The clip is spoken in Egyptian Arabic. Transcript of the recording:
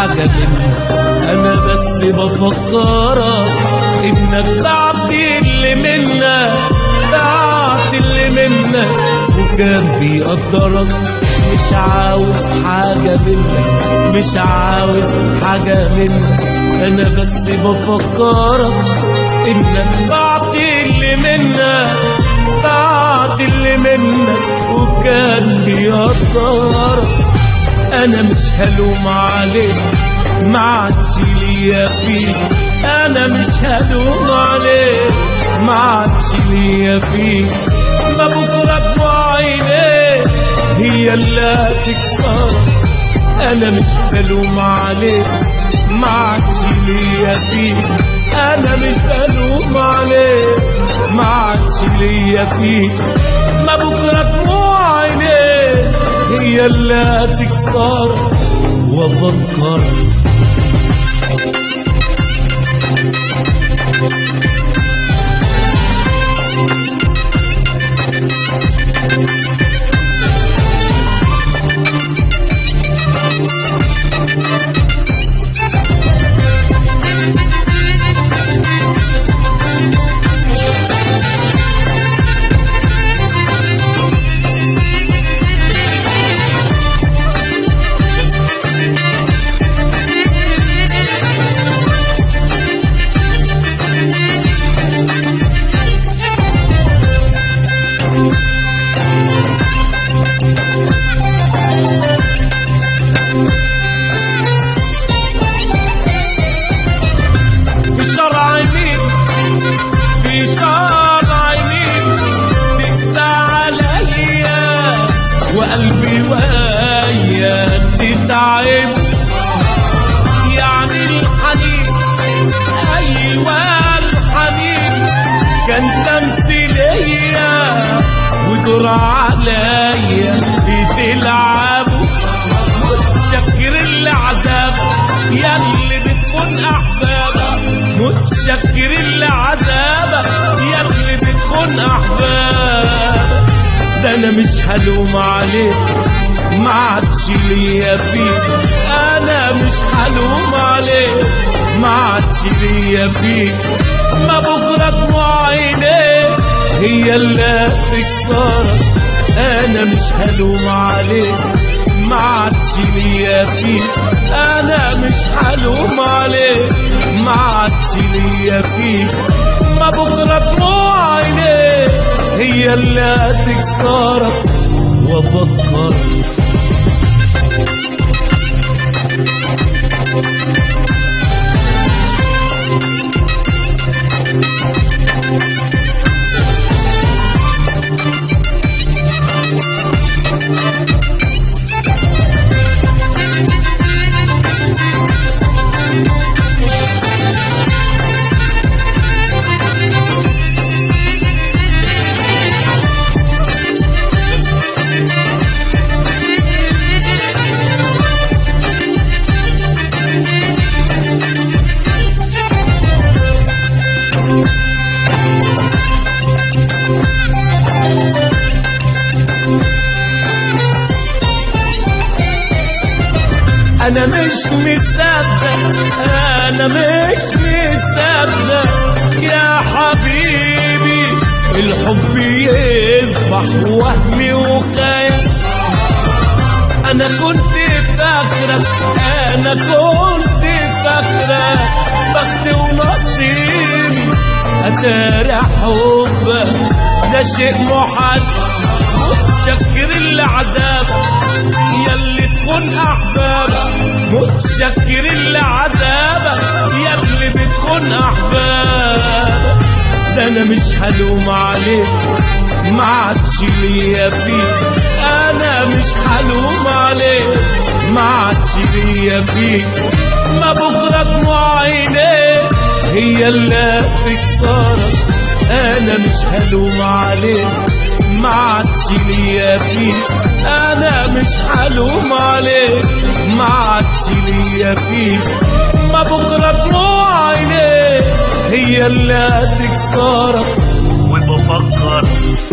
حاجة منك أنا بس بفكرك إنك بعت اللي منك بعت اللي منك وكان بيقدرك مش عاوز حاجة منك مش عاوز حاجة منك أنا بس بفكرك إنك بعت اللي منك بعت اللي منك وكان بيقدرك انا مش هلوم عليك ما عادش ليا فيك انا مش هلوم عليك ما عادش ليا فيك ما بكره دموع عينيك هي اللي هتكسرك انا مش بلوم عليك ما عادش ليا فيك انا مش بلوم عليك ما عادش ليا فيك ما بكره دموع عينيك هي اللي هتكسر وافكر في شرع يمين في شرع يمين بكسى عليا وقلبي ويا تتعب يعني الحنين ايوه الحنين كان تمثيلية ودور عليا بتلعبوا متشكر العذاب يا اللي بتكون احبابك متشكر العذاب يا اللي بتكون احبابك ده انا مش هلوم عليك ما عادش ليا فيك انا مش هلوم عليك ما عادش ليا فيك ما بكره دموع عينيك هي اللي هتكسرك انا مش هلوم عليك ما عادش ليا فيك انا مش هلوم عليك ما عادش ليا فيك ما بكره دموع عينيك هي اللي هتكسرك وافكر انا مش مصدق انا مش مصدق يا حبيبي الحب يصبح وهمي وخيال انا كنت فاكرك انا كنت فاكرك بخت ونصيبي اتاري حبك ده شيء محال متشكر العذاب يلي تكون احبابك متشكر العذاب يلي بتكون احبابك ده انا مش هلوم عليك ما عادش ليا فيك انا مش هلوم عليك ما عادش ليا فيك ما بكره دموع عينيك هي اللي تكسرك انا مش هلوم عليك ما عادش ليا فيك انا مش هلوم عليك ما عادش ليا فيك ما بكره دموع عينيك هي اللي هتكسرك وبفكر